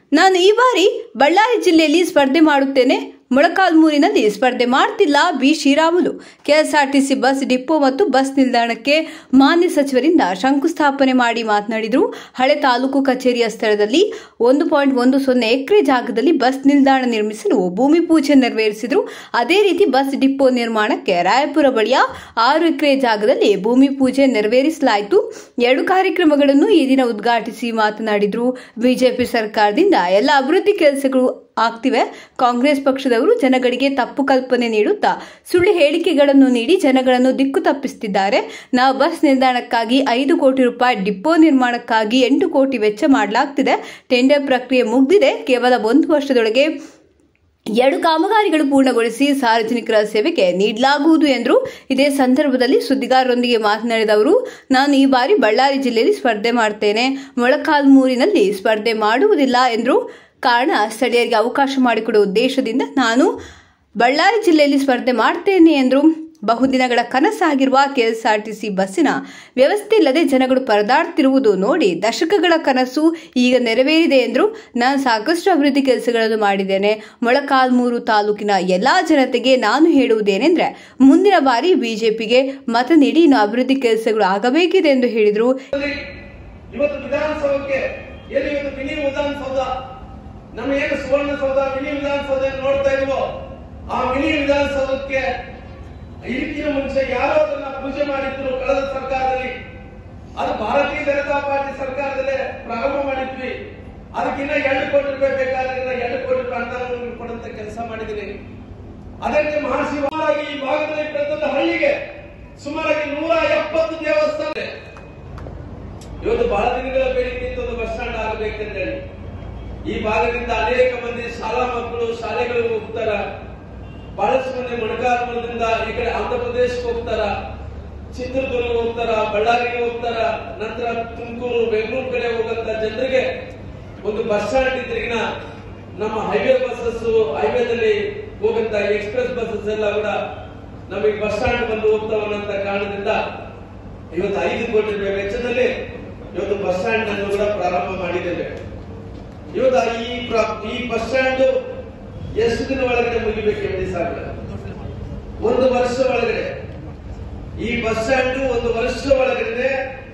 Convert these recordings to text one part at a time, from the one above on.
ನಾನು ಈ ಬಾರಿ ಬಳ್ಳಾರಿ ಜಿಲ್ಲೆಯಲ್ಲಿ ಸ್ಪರ್ಧೆ ಮಾಡುತ್ತೇನೆ ಮೊಳಕಾಲ್ಮೂರಿನಲ್ಲಿ ಸ್ಪರ್ಧೆ ಮಾಡ್ತಿಲ್ಲ B Sriramulu KSRTC bus depot ಮತ್ತು ಬಸ್ ನಿಲ್ದಾಣಕ್ಕೆ ಮಾನ್ಯ ಸಚಿವರಿಂದ ಶಂಕುಸ್ಥಾಪನೆ ಮಾಡಿ ಮಾತನಾಡಿದರು ಹಳೆ ತಾಲೂಕು ಕಚೇರಿಯ ಸ್ಥಳದಲ್ಲಿ ಒಂದು ಪಾಯಿಂಟ್ ಒಂದು ಸೊನ್ನೆ ಎಕರೆ ಜಾಗದಲ್ಲಿ ಬಸ್ ನಿಲ್ದಾಣ ನಿರ್ಮಿಸಲು ಭೂಮಿ ಪೂಜೆ ನೆರವೇರಿಸಿದರು ಅದೇ ರೀತಿ ಬಸ್ ಡಿಪೋ ನಿರ್ಮಾಣಕ್ಕೆ ರಾಯಪುರ ಬಳಿಯ ಆರು ಎಕರೆ ಜಾಗದಲ್ಲಿ ಭೂಮಿ ಪೂಜೆ ನೆರವೇರಿಸಲಾಯಿತು ಎರಡು ಕಾರ್ಯಕ್ರಮಗಳನ್ನು ಈ ದಿನ ಉದ್ಘಾಟಿಸಿ ಮಾತನಾಡಿದರು ಬಿಜೆಪಿ ಸರ್ಕಾರದಿಂದ ಎಲ್ಲ ಅಭಿವೃದ್ಧಿ ಕೆಲಸಗಳು ಆಗ್ತಿವೆ ಕಾಂಗ್ರೆಸ್ ಪಕ್ಷದವರು ಜನಗಳಿಗೆ ತಪ್ಪು ಕಲ್ಪನೆ ನೀಡುತ್ತಾ ಸುಳ್ಳು ಹೇಳಿಕೆಗಳನ್ನು ನೀಡಿ ಜನಗಳನ್ನು ದಿಕ್ಕು ತಪ್ಪಿಸುತ್ತಿದ್ದಾರೆ ನಾವು ಬಸ್ ನಿಲ್ದಾಣಕ್ಕಾಗಿ ಐದು ಕೋಟಿ ರೂಪಾಯಿ ಡಿಪೋ ನಿರ್ಮಾಣಕ್ಕಾಗಿ ಎಂಟು ಕೋಟಿ ವೆಚ್ಚ ಮಾಡಲಾಗ್ತಿದೆ ಟೆಂಡರ್ ಪ್ರಕ್ರಿಯೆ ಮುಗಿದಿದೆ ಕೇವಲ ಒಂದು ವರ್ಷದೊಳಗೆ ಎರಡು ಕಾಮಗಾರಿಗಳು ಪೂರ್ಣಗೊಳಿಸಿ ಸಾರ್ವಜನಿಕರ ಸೇವೆಗೆ ನೀಡಲಾಗುವುದು ಎಂದರು ಇದೇ ಸಂದರ್ಭದಲ್ಲಿ ಸುದ್ದಿಗಾರರೊಂದಿಗೆ ಮಾತನಾಡಿದ ಅವರು ನಾನು ಈ ಬಾರಿ ಬಳ್ಳಾರಿ ಜಿಲ್ಲೆಯಲ್ಲಿ ಸ್ಪರ್ಧೆ ಮಾಡ್ತೇನೆ ಮೊಳಕಾಲ್ಮೂರಿನಲ್ಲಿ ಸ್ಪರ್ಧೆ ಮಾಡುವುದಿಲ್ಲ ಎಂದರು ಕಾರಣ ಸ್ಥಳೀಯರಿಗೆ ಅವಕಾಶ ಮಾಡಿಕೊಡುವ ಉದ್ದೇಶದಿಂದ ನಾನು ಬಳ್ಳಾರಿ ಜಿಲ್ಲೆಯಲ್ಲಿ ಸ್ಪರ್ಧೆ ಮಾಡ್ತೇನೆ ಎಂದರು ಬಹುದಿನಗಳ ಕನಸಾಗಿರುವ ಕೆಎಸ್ಆರ್ಟಿಸಿ ಬಸ್ಸಿನ ವ್ಯವಸ್ಥೆ ಇಲ್ಲದೆ ಜನಗಳು ಪರದಾಡ್ತಿರುವುದು ನೋಡಿ ದಶಕಗಳ ಕನಸು ಈಗ ನೆರವೇರಿದೆ ಎಂದರು ನಾನು ಸಾಕಷ್ಟು ಅಭಿವೃದ್ಧಿ ಕೆಲಸಗಳನ್ನು ಮಾಡಿದ್ದೇನೆ ಮೊಳಕಾಲ್ಮೂರು ತಾಲೂಕಿನ ಎಲ್ಲಾ ಜನತೆಗೆ ನಾನು ಹೇಳುವುದೇನೆಂದ್ರೆ ಮುಂದಿನ ಬಾರಿ ಬಿಜೆಪಿಗೆ ಮತ ನೀಡಿ ಇನ್ನು ಅಭಿವೃದ್ಧಿ ಕೆಲಸಗಳು ಆಗಬೇಕಿದೆ ಎಂದು ಹೇಳಿದರು ಇವತ್ತು ವಿಧಾನಸೌಧಕ್ಕೆ ಎಲ್ಲಿ ಇವತ್ತು ಮಿನಿ ವಿಧಾನಸೌಧ ನಮ್ಮ ಏನು ಸುವರ್ಣಸೌಧ ಮಿನಿ ವಿಧಾನಸೌಧ ಏನ್ ನೋಡ್ತಾ ಇದ್ವೋ ಆ ಮಿನಿ ವಿಧಾನಸೌಧಕ್ಕೆ ಇದಕ್ಕಿಂತ ಮುಂಚೆ ಯಾರೋ ಅದನ್ನ ಪೂಜೆ ಮಾಡಿದ್ರು ಕಳೆದ ಸರ್ಕಾರದಲ್ಲಿ ಅದು ಭಾರತೀಯ ಜನತಾ ಪಾರ್ಟಿ ಸರ್ಕಾರದಲ್ಲೇ ಪ್ರಾರಂಭ ಮಾಡಿದ್ವಿ ಅದಕ್ಕಿನ್ನ ಎರಡು ಕೋಟಿ ರೂಪಾಯಿ ಬೇಕಾದ್ರಿಂದ ಎರಡು ಕೋಟಿ ರೂಪಾಯಿ ಅನುದಾನವನ್ನು ಕೊಡುವಂತ ಕೆಲಸ ಮಾಡಿದ್ದೀನಿ ಅದಕ್ಕೆ ಮಹಾಶಿವರಾಗಿ ಈ ಭಾಗದಲ್ಲಿ ಪ್ರತಿಯೊಂದು ಹಳ್ಳಿಗೆ ಸುಮಾರಾಗಿ ನೂರ ಎಪ್ಪತ್ತು ದೇವಸ್ಥಾನ ಇದೆ. ಇವತ್ತು ಬಹಳ ದಿನಗಳ ಬೇಡಿಕೆ ಇತ್ತು ಒಂದು ಬಸ್ ಸ್ಟ್ಯಾಂಡ್ ಆಗಬೇಕಂತೇಳಿ ಈ ಭಾಗದಿಂದ ಅನೇಕ ಮಂದಿ ಶಾಲಾ ಮಕ್ಕಳು ಶಾಲೆಗಳಿಗೆ ಹೋಗ್ತಾರ ಬಹಳಷ್ಟು ಮಂದಿ ಮೊಣಕಾಲ್ಮೂಲದಿಂದ ಈ ಕಡೆ ಆಂಧ್ರ ಪ್ರದೇಶಕ್ಕೆ ಹೋಗ್ತಾರ ಚಿತ್ರದುರ್ಗ ಹೋಗ್ತಾರ ಬಳ್ಳಾರಿಗೆ ಹೋಗ್ತಾರ ನಂತರ ತುಮಕೂರು ಬೆಂಗಳೂರು ಕಡೆ ಹೋಗಂತ ಜನರಿಗೆ ಒಂದು ಬಸ್ ಸ್ಟ್ಯಾಂಡ್ ಇದ್ರಿಗಿನ ನಮ್ಮ ಹೈವೇ ಬಸ್ಸಸ್ ಹೈವೇದಲ್ಲಿ ಹೋಗಂತ ಎಕ್ಸ್ಪ್ರೆಸ್ ಬಸ್ಸಸ್ ಎಲ್ಲ ಕೂಡ ನಮಗೆ ಬಸ್ ಸ್ಟ್ಯಾಂಡ್ ಬಂದು ಹೋಗ್ತಾವನ್ನಂತ ಕಾರಣದಿಂದ ಇವತ್ತು ಐದು ಕೋಟಿ ರೂಪಾಯಿ ವೆಚ್ಚದಲ್ಲಿ ಇವತ್ತು ಬಸ್ ಸ್ಟ್ಯಾಂಡ್ ಅನ್ನು ಕೂಡ ಪ್ರಾರಂಭ ಮಾಡಿದ್ದೇವೆ ಇವತ್ತು ಈ ಪ್ರ- ಈ ಬಸ್ ಸ್ಟ್ಯಾಂಡ್ ಎಷ್ಟು ದಿನ ಒಳಗಡೆ ಮುಗಿಬೇಕು ಎಂಬುದು ಸಾಕು ಒಂದು ವರ್ಷ ಒಳಗಡೆ ಈ ಬಸ್ ಸ್ಟ್ಯಾಂಡ್ ಒಂದು ವರ್ಷ ಒಳಗಡೆ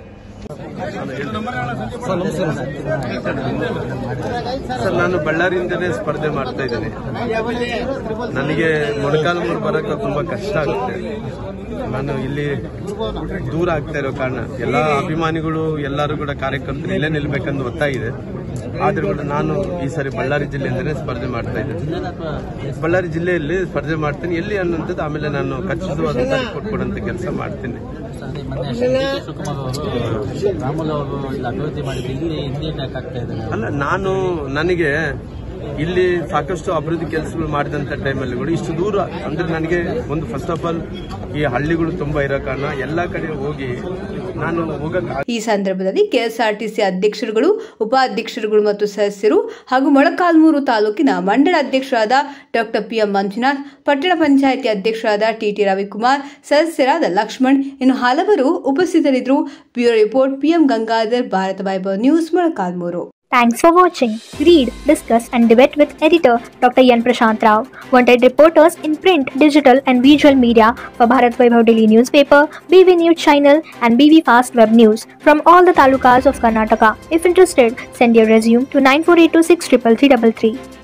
ಸರ್ ನಾನು ಬಳ್ಳಾರಿಯಿಂದಲೇ ಸ್ಪರ್ಧೆ ಮಾಡ್ತಾ ಇದ್ದೇನೆ ನನಗೆ ಮೊಣಕಾಲ್ಮೂರು ಬರೋಕೆ ತುಂಬಾ ಕಷ್ಟ ಆಗುತ್ತೆ ನಾನು ಇಲ್ಲಿ ದೂರ ಆಗ್ತಾ ಇರೋ ಕಾರಣ ಎಲ್ಲ ಅಭಿಮಾನಿಗಳು ಎಲ್ಲರೂ ಕೂಡ ಕಾರ್ಯಕರ್ತರು ಇಲ್ಲೇ ನಿಲ್ಬೇಕಂದು ಒತ್ತಾಯ ಇದೆ ಆದ್ರೂ ಕೂಡ ನಾನು ಈ ಸಾರಿ ಬಳ್ಳಾರಿ ಜಿಲ್ಲೆಯಿಂದಲೇ ಸ್ಪರ್ಧೆ ಮಾಡ್ತಾ ಇದ್ದೇನೆ ಬಳ್ಳಾರಿ ಜಿಲ್ಲೆಯಲ್ಲಿ ಸ್ಪರ್ಧೆ ಮಾಡ್ತೀನಿ ಎಲ್ಲಿ ಅನ್ನೋಂಥದ್ದು ಆಮೇಲೆ ನಾನು ಖಚಿತವಾದಂತ ರಿಪೋರ್ಟ್ ಕೊಡುವಂತ ಕೆಲಸ ಮಾಡ್ತೀನಿ ಅದೇ ಮೊನ್ನೆ ಡಿ ಕೆ ಶಿವಕುಮಾರ್ ಅವರು ರಾಮುಲು ಅವರು ಇಲ್ಲಿ ಅಭಿವೃದ್ಧಿ ಮಾಡಿದ್ರು ಇಲ್ಲಿ ಹಿಂದೆ ಯಾಕೆ ಆಗ್ತಾ ಇದೆ ಅಲ್ಲ ನಾನು ನನಗೆ ಇಲ್ಲಿ ಸಾಕಷ್ಟು ಅಭಿವೃದ್ಧಿ ಕೆಲಸಗಳು ಮಾಡಿದಂತ ಟೈಮಲ್ಲಿ ಕೂಡ ಇಷ್ಟು ದೂರ ಅಂದ್ರೆ ನನಗೆ ಒಂದು ಫಸ್ಟ್ ಆಫ್ ಆಲ್ ಈ ಹಳ್ಳಿಗಳು ತುಂಬಾ ಇರೋ ಕಾರಣ ಎಲ್ಲಾ ಕಡೆ ಹೋಗಿ ನಾನು ಹೋಗಕ್ ಈ ಸಂದರ್ಭದಲ್ಲಿ ಕೆಎಸ್ಆರ್ಟಿಸಿ ಅಧ್ಯಕ್ಷರುಗಳು ಉಪಾಧ್ಯಕ್ಷರುಗಳು ಮತ್ತು ಸದಸ್ಯರು ಹಾಗೂ ಮೊಳಕಾಲ್ಮೂರು ತಾಲೂಕಿನ ಮಂಡಳ ಅಧ್ಯಕ್ಷರಾದ ಡಾಕ್ಟರ್ ಪಿಎಂ ಮಂಜುನಾಥ್ ಪಟ್ಟಣ ಪಂಚಾಯಿತಿ ಅಧ್ಯಕ್ಷರಾದ ಟಿಟಿ ರವಿಕುಮಾರ್ ಸದಸ್ಯರಾದ ಲಕ್ಷ್ಮಣ್ ಇನ್ನು ಹಲವರು ಉಪಸ್ಥಿತರಿದ್ದರು bureau report PM Gangadhar Bharata Vaibhav news Molakalmuru Thanks for watching. Read, discuss, and debate with editor Dr. Yan Prashant Rao. Wanted reporters in print, digital, and visual media for Bharat Vaibhav Daily newspaper, BV News channel, and BV Fast Web News from all the talukas of Karnataka. If interested, send your resume to 9482633333.